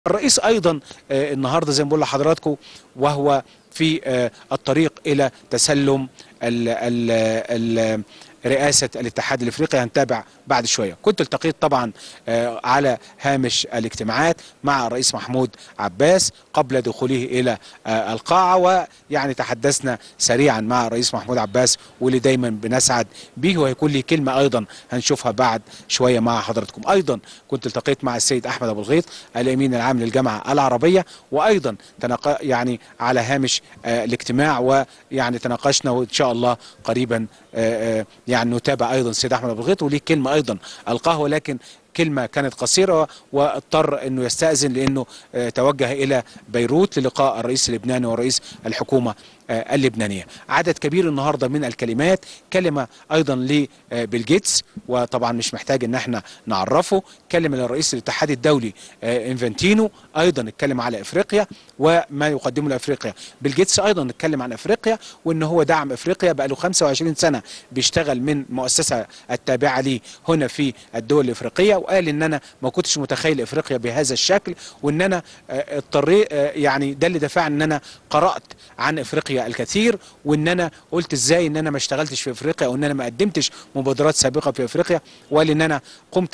الرئيس ايضا آه، النهارده زي ما بقول لحضراتكم وهو في آه، الطريق الى تسلم ال ال ال رئاسة الاتحاد الافريقي هنتابع بعد شوية كنت التقيت طبعا آه، على هامش الاجتماعات مع الرئيس محمود عباس قبل دخوله الى آه، القاعة ويعني تحدثنا سريعا مع الرئيس محمود عباس واللي دايما بنسعد به وهيكون لي كلمة ايضا هنشوفها بعد شوية مع حضراتكم ايضا كنت التقيت مع السيد احمد ابو الغيط الامين العام للجامعة العربية وايضا تناق يعني على هامش آه، الاجتماع ويعني تناقشنا وان شاء الله قريبا آه، آه، يعني نتابع ايضا السيد احمد ابو الغيط وليه كلمه ايضا القاه ولكن كلمة كانت قصيرة واضطر انه يستأذن لانه آه، توجه الى بيروت للقاء الرئيس اللبناني ورئيس الحكومة آه، اللبنانية عدد كبير النهاردة من الكلمات كلمة ايضا لبيل جيتس وطبعا مش محتاج ان احنا نعرفه كلمة للرئيس الاتحاد الدولي آه، انفنتينو ايضا اتكلم على افريقيا وما يقدمه لافريقيا بيل جيتس ايضا اتكلم عن افريقيا وان هو دعم افريقيا بقى له 25 سنة بيشتغل من مؤسسة التابعة ليه هنا في الدول الافريقية وقال ان انا ما كنتش متخيل افريقيا بهذا الشكل وان انا آه، اضطريت آه، يعني ده اللي دفعني ان انا قرات عن افريقيا الكثير وان انا قلت ازاي ان انا ما اشتغلتش في افريقيا او ان انا ما قدمتش مبادرات سابقه في افريقيا وقال ان انا قمت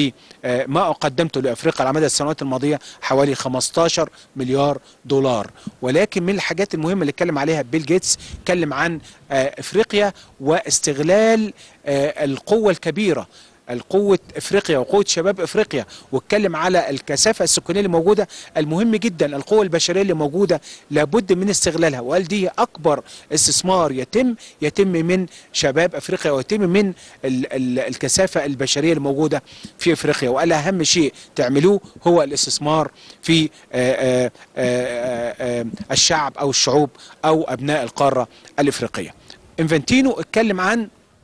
بما قدمته لافريقيا على مدى السنوات الماضيه حوالي 15 مليار دولار ولكن من الحاجات المهمه اللي اتكلم عليها بيل جيتس اتكلم عن آه، افريقيا واستغلال آه، القوه الكبيره القوة افريقيا وقوة شباب افريقيا واتكلم على الكثافة السكانية اللي موجودة المهم جدا القوة البشرية اللي موجودة لابد من استغلالها وقال دي اكبر استثمار يتم يتم من شباب افريقيا ويتم من ال ال الكثافة البشرية اللي موجودة في افريقيا وقال اهم شيء تعملوه هو الاستثمار في آآ آآ آآ آآ الشعب او الشعوب او ابناء القارة الافريقية انفنتينو اتكلم عن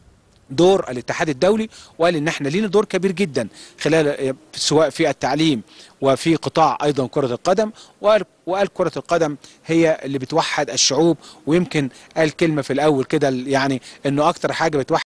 دور الاتحاد الدولي وقال ان احنا لينا دور كبير جدا خلال سواء في التعليم وفي قطاع ايضا كره القدم وقال وقال كره القدم هي اللي بتوحد الشعوب ويمكن قال كلمه في الاول كده يعني انه اكتر حاجه بتوحد